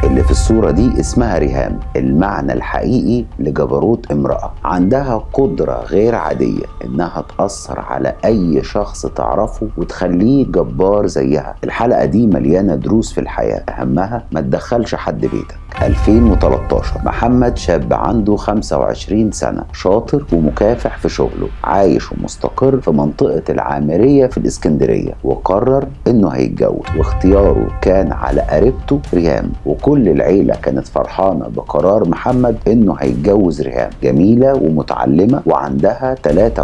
اللي في الصورة دي اسمها ريهام المعنى الحقيقي لجبروت امرأة عندها قدرة غير عادية انها تأثر على اي شخص تعرفه وتخليه جبار زيها الحلقة دي مليانة دروس في الحياة اهمها ما تدخلش حد بيتك 2013 محمد شاب عنده 25 سنة شاطر ومكافح في شغله عايش ومستقر في منطقة العامرية في الإسكندرية وقرر إنه هيتجوز واختياره كان على قريبته ريهام وكل العيلة كانت فرحانة بقرار محمد إنه هيتجوز ريهام جميلة ومتعلمة وعندها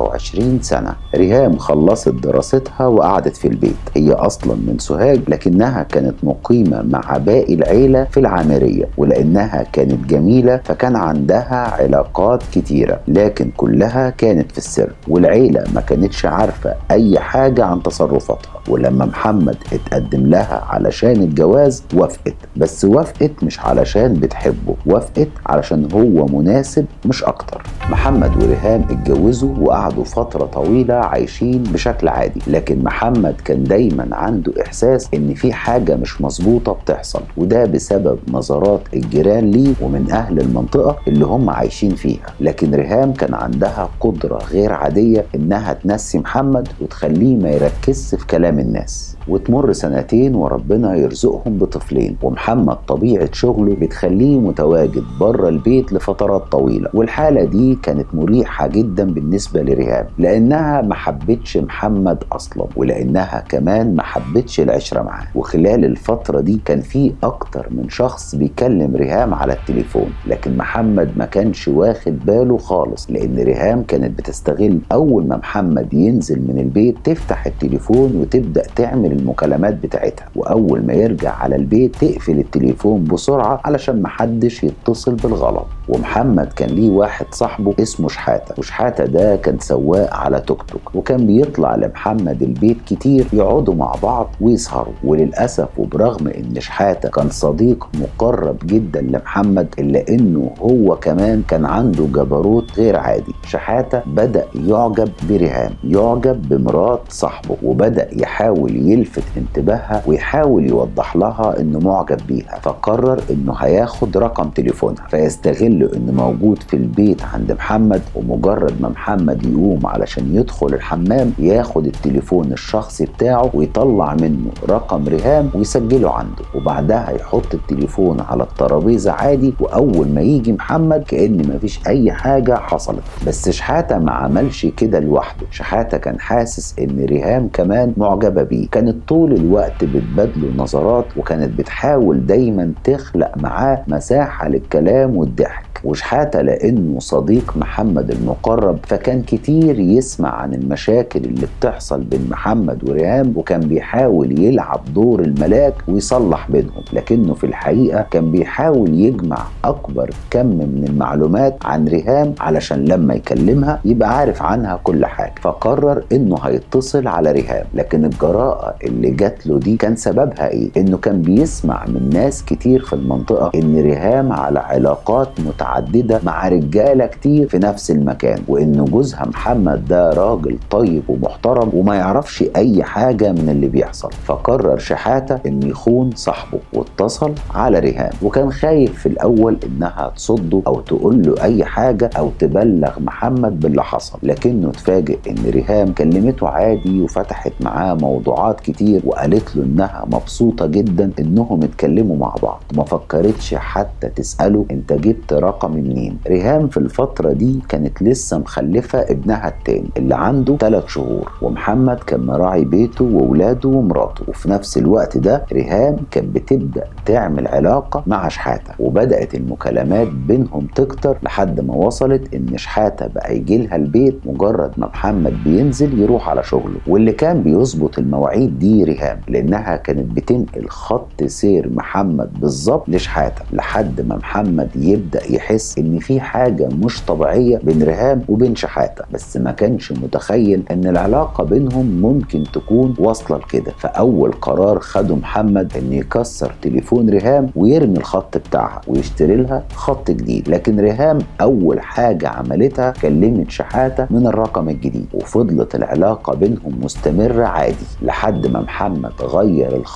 23 سنة ريهام خلصت دراستها وقعدت في البيت هي أصلا من سوهاج لكنها كانت مقيمة مع باقي العيلة في العامرية ولأنها كانت جميلة فكان عندها علاقات كتيرة لكن كلها كانت في السر والعيلة ما كانتش عارفة أي حاجة عن تصرفاتها ولما محمد اتقدم لها علشان الجواز وافقت بس وافقت مش علشان بتحبه وافقت علشان هو مناسب مش أكتر محمد وريهام اتجوزوا وقعدوا فترة طويلة عايشين بشكل عادي لكن محمد كان دايما عنده إحساس إن في حاجة مش مظبوطة بتحصل وده بسبب نظرات الجيران ليه ومن أهل المنطقة اللي هم عايشين فيها لكن ريهام كان عندها قدرة غير عادية إنها تنسي محمد وتخليه ما يركزش في كلام الناس وتمر سنتين وربنا يرزقهم بطفلين ومحمد طبيعة شغله بتخليه متواجد بره البيت لفترات طويلة والحالة دي كانت مريحة جدا بالنسبة لريهام لأنها ما حبتش محمد أصلا ولأنها كمان ما حبتش العشرة معاه وخلال الفترة دي كان في أكتر من شخص بيكلم ريهام على التليفون لكن محمد ما كانش واخد باله خالص لأن ريهام كانت بتستغل أول ما محمد ينزل من البيت تفتح التليفون وتبدأ تعمل المكالمات بتاعتها وأول ما يرجع على البيت تقفل التليفون بسرعة علشان محدش يتصل بالغلط ومحمد كان ليه واحد صاحبه اسمه شحاتة وشحاتة ده كان سواق على توك توك وكان بيطلع لمحمد البيت كتير يقعدوا مع بعض ويسهروا وللأسف وبرغم إن شحاتة كان صديق مقرب جدا لمحمد إلا إنه هو كمان كان عنده جبروت غير عادي شحاتة بدأ يعجب بريهام يعجب بمرات صاحبه وبدأ يحاول يلفت انتباهها ويحاول يوضح لها إنه معجب بيها فقرر إنه هياخد رقم تليفونها فيستغل إنه موجود في البيت عند محمد ومجرد ما محمد يقوم علشان يدخل الحمام ياخد التليفون الشخصي بتاعه ويطلع منه رقم ريهام ويسجله عنده وبعدها يحط التليفون على الترابيزة عادي وأول ما يجي محمد كأن مفيش أي حاجة حصلت بس شحاتة ما عملش كده لوحده شحاتة كان حاسس إن ريهام كمان معجبة بيه كانت طول الوقت بتبادله نظرات وكانت بتحاول دايما تخلق معاه مساحة للكلام والضحك وشحاتة لأنه صديق محمد المقرب فكان كتير يسمع عن المشاكل اللي بتحصل بين محمد وريهام وكان بيحاول يلعب دور الملاك ويصلح بينهم لكنه في الحقيقة كان بيحاول يجمع أكبر كم من المعلومات عن ريهام علشان لما يكلمها يبقى عارف عنها كل حاجة فقرر إنه هيتصل على ريهام لكن الجراءة اللي جات له دي كان سببها إيه؟ إنه كان بيسمع من ناس كتير في المنطقة إن ريهام على علاقات متعددة مع رجالة كتير في نفس المكان وإن جوزها محمد ده راجل طيب ومحترم وما يعرفش أي حاجة من اللي بيحصل فقرر شحاتة إنه يخون صاحبه واتصل على ريهام وكان خايف في الأول إنها تصده أو تقول له أي حاجة أو تبلغ محمد باللي حصل لكنه اتفاجئ إن ريهام كلمته عادي وفتحت معاه موضوعات كتير وقالت له إنها مبسوطة جدا إنهم اتكلموا مع بعض ما فكرتش حتى تسأله أنت جبت رقم منين ريهام في الفترة دي كانت لسه مخلفة ابنها التاني اللي عنده 3 شهور ومحمد كان مراعي بيته وولاده ومراته وفي نفس الوقت ده ريهام كانت بتبدأ تعمل علاقة مع شحاتة وبدأت المكالمات بينهم تكتر لحد ما وصلت إن شحاتة بقى يجي لها البيت مجرد ما محمد بينزل يروح على شغله واللي كان بيظبط المواعيد دي ريهام لأنها كانت بتنقل خط سير محمد بالظبط لشحاتة لحد ما محمد يبدأ يحس إن في حاجة مش طبيعية بين ريهام وبين شحاتة بس ما كانش متخيل إن العلاقة بينهم ممكن تكون واصلة لكده فأول قرار خده محمد إنه يكسر تليفون ريهام ويرمي الخط بتاعها ويشتري لها خط جديد لكن ريهام أول حاجة عملتها كلمت شحاتة من الرقم الجديد وفضلت العلاقة بينهم مستمرة عادي لحد ما محمد غير الخط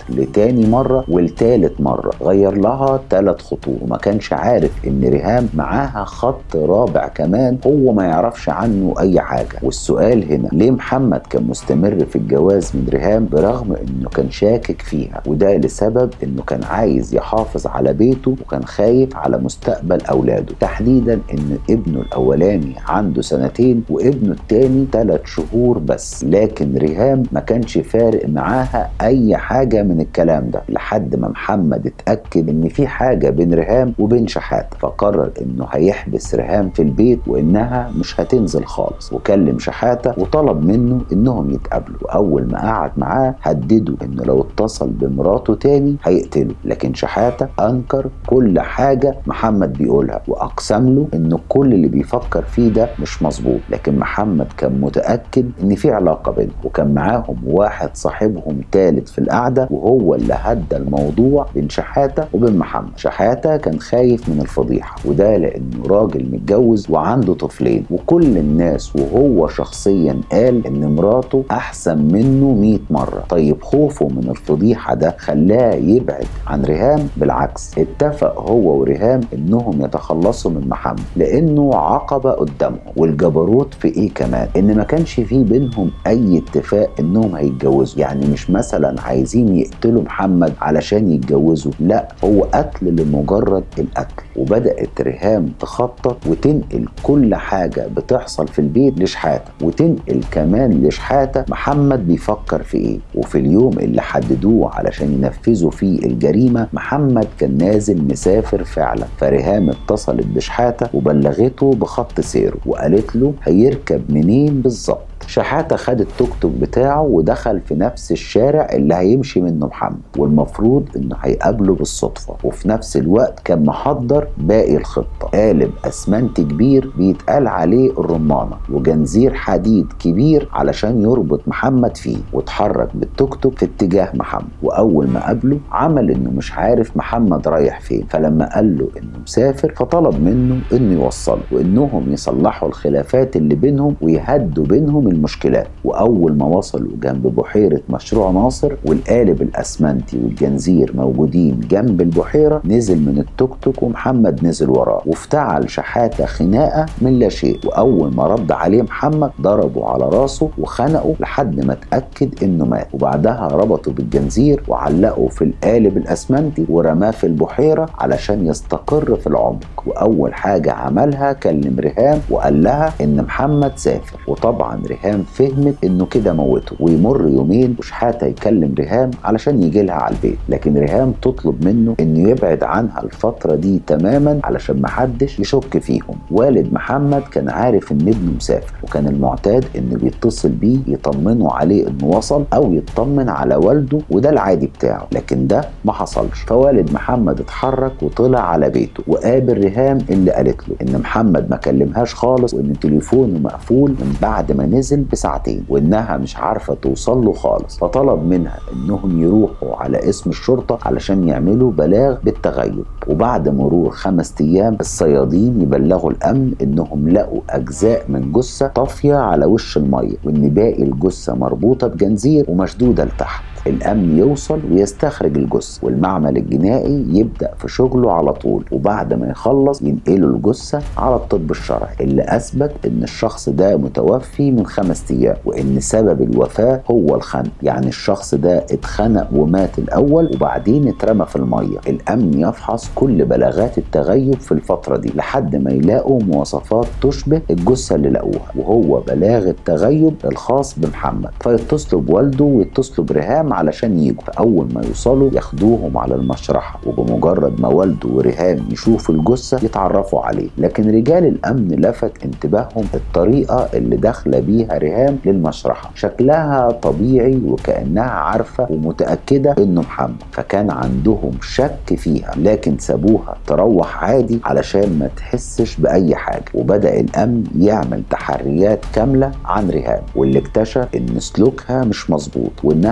لتاني مرة ولتالت مرة غير لها تلات خطوط وما كانش عارف ان ريهام معاها خط رابع كمان هو ما يعرفش عنه اي حاجة والسؤال هنا ليه محمد كان مستمر في الجواز من ريهام برغم انه كان شاكك فيها وده لسبب انه كان عايز يحافظ على بيته وكان خايف على مستقبل اولاده تحديدا ان ابنه الاولاني عنده سنتين وابنه التاني ثلاث شهور بس لكن ريهام ما كانش فارق معاها اي حاجة من الكلام ده لحد ما محمد اتأكد ان في حاجة بين ريهام وبين شحاتة فقرر انه هيحبس ريهام في البيت وانها مش هتنزل خالص وكلم شحاتة وطلب منه انهم يتقابلوا واول ما قعد معاه هدده انه لو اتصل بمراته تاني هيقتله لكن شحاتة انكر كل حاجة محمد بيقولها واقسم له انه كل اللي بيفكر فيه ده مش مظبوط لكن محمد كان متأكد ان في علاقة بينهم وكان معاهم واحد صاحبهم تالت في القعدة وهو اللي هدى الموضوع بين شحاتة وبين محمد شحاتة كان خايف من الفضيحة وده لانه راجل متجوز وعنده طفلين وكل الناس وهو شخصيا قال ان مراته احسن منه 100 مرة طيب خوفه من الفضيحة ده خلاه يبعد عن ريهام بالعكس اتفق هو وريهام انهم يتخلصوا من محمد لانه عقبة قدامهم والجبروت في ايه كمان ان ما كانش في بينهم اي اتفاق انهم هيتجوزوا يعني مش مثلا عايزين يقتلوا محمد علشان يتجوزوا لا هو قتل لمجرد القتل وبدأت ريهام تخطط وتنقل كل حاجة بتحصل في البيت لشحاتة وتنقل كمان لشحاتة محمد بيفكر في ايه وفي اليوم اللي حددوه علشان ينفذوا فيه الجريمة محمد كان نازل مسافر فعلا فريهام اتصلت بشحاتة وبلغته بخط سيره وقالت له هيركب منين بالظبط شحاتة خد التوك توك بتاعه ودخل في نفس الشارع اللي هيمشي منه محمد والمفروض انه هيقابله بالصدفة وفي نفس الوقت كان محضر باقي الخطة قالب اسمنت كبير بيتقال عليه الرمانة وجنزير حديد كبير علشان يربط محمد فيه واتحرك بالتوك توك في اتجاه محمد واول ما قابله عمل انه مش عارف محمد رايح فين فلما قال له انه مسافر فطلب منه انه يوصله وانهم يصلحوا الخلافات اللي بينهم ويهدوا بينهم المشكلات واول ما وصلوا جنب بحيره مشروع ناصر والقالب الاسمنتي والجنزير موجودين جنب البحيره نزل من التوك توك ومحمد نزل وراه وافتعل شحاته خناقه من لا شيء واول ما رد عليه محمد ضربه على راسه وخنقه لحد ما اتاكد انه مات وبعدها ربطه بالجنزير وعلقه في القالب الاسمنتي ورماه في البحيره علشان يستقر في العمق واول حاجه عملها كلم ريهام وقال لها ان محمد سافر وطبعا ريهام فهمت انه كده موته ويمر يومين وشحاته يكلم ريهام علشان يجي لها على البيت لكن ريهام تطلب منه انه يبعد عنها الفتره دي تماما علشان محدش يشك فيهم والد محمد كان عارف ان ابنه مسافر وكان المعتاد انه بيتصل بيه يطمنه عليه انه وصل او يطمن على والده وده العادي بتاعه لكن ده ما حصلش فوالد محمد اتحرك وطلع على بيته وقابل ريهام اللي قالت له ان محمد ما كلمهاش خالص وان تليفونه مقفول من بعد ما نزل بساعتين وانها مش عارفه توصل له خالص فطلب منها انهم يروحوا على اسم الشرطه علشان يعملوا بلاغ بالتغيب وبعد مرور خمس ايام الصيادين يبلغوا الامن انهم لقوا اجزاء من جثه طافيه على وش الميه وان باقي الجثه مربوطه بجنزير ومشدوده لتحت الامن يوصل ويستخرج الجثه والمعمل الجنائي يبدا في شغله على طول وبعد ما يخلص ينقلوا الجثه على الطب الشرعي اللي اثبت ان الشخص ده متوفي من خمس ايام وان سبب الوفاه هو الخنق يعني الشخص ده اتخنق ومات الاول وبعدين اترمى في الميه الامن يفحص كل بلاغات التغيب في الفتره دي لحد ما يلاقوا مواصفات تشبه الجثه اللي لقوها وهو بلاغ التغيب الخاص بمحمد فيتصلوا بوالده ويتصلوا بريهام علشان يجوا فاول ما يوصلوا ياخدوهم على المشرحه وبمجرد ما والده وريهام يشوفوا الجثه يتعرفوا عليه لكن رجال الامن لفت انتباههم الطريقه اللي داخله بيها ريهام للمشرحه شكلها طبيعي وكانها عارفه ومتاكده انه محمد فكان عندهم شك فيها لكن سابوها تروح عادي علشان ما تحسش باي حاجه وبدا الامن يعمل تحريات كامله عن ريهام واللي اكتشف ان سلوكها مش مظبوط وانها على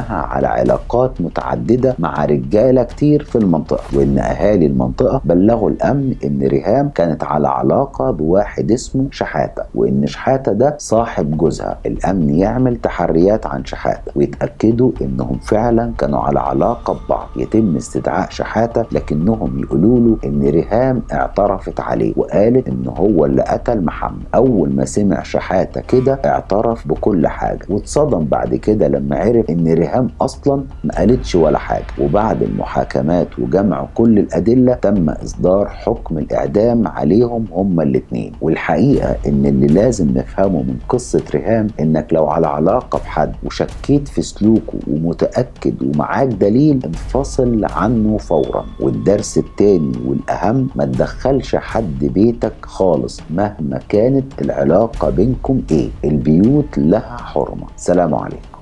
على علاقات متعددة مع رجالة كتير في المنطقة وإن أهالي المنطقة بلغوا الأمن إن ريهام كانت على علاقة بواحد اسمه شحاتة وإن شحاتة ده صاحب جوزها الأمن يعمل تحريات عن شحاتة ويتأكدوا إنهم فعلا كانوا على علاقة ببعض يتم استدعاء شحاتة لكنهم يقولوا له إن ريهام اعترفت عليه وقالت إن هو اللي قتل محمد أول ما سمع شحاتة كده اعترف بكل حاجة واتصدم بعد كده لما عرف إن ريهام أصلا ما قالتش ولا حاجة وبعد المحاكمات وجمع كل الأدلة تم إصدار حكم الإعدام عليهم هما الاتنين والحقيقة إن اللي لازم نفهمه من قصة ريهام إنك لو على علاقة بحد وشكيت في سلوكه ومتأكد ومعاك دليل انفصل عنه فورا والدرس التاني والأهم ما تدخلش حد بيتك خالص مهما كانت العلاقة بينكم إيه البيوت لها حرمة سلام عليكم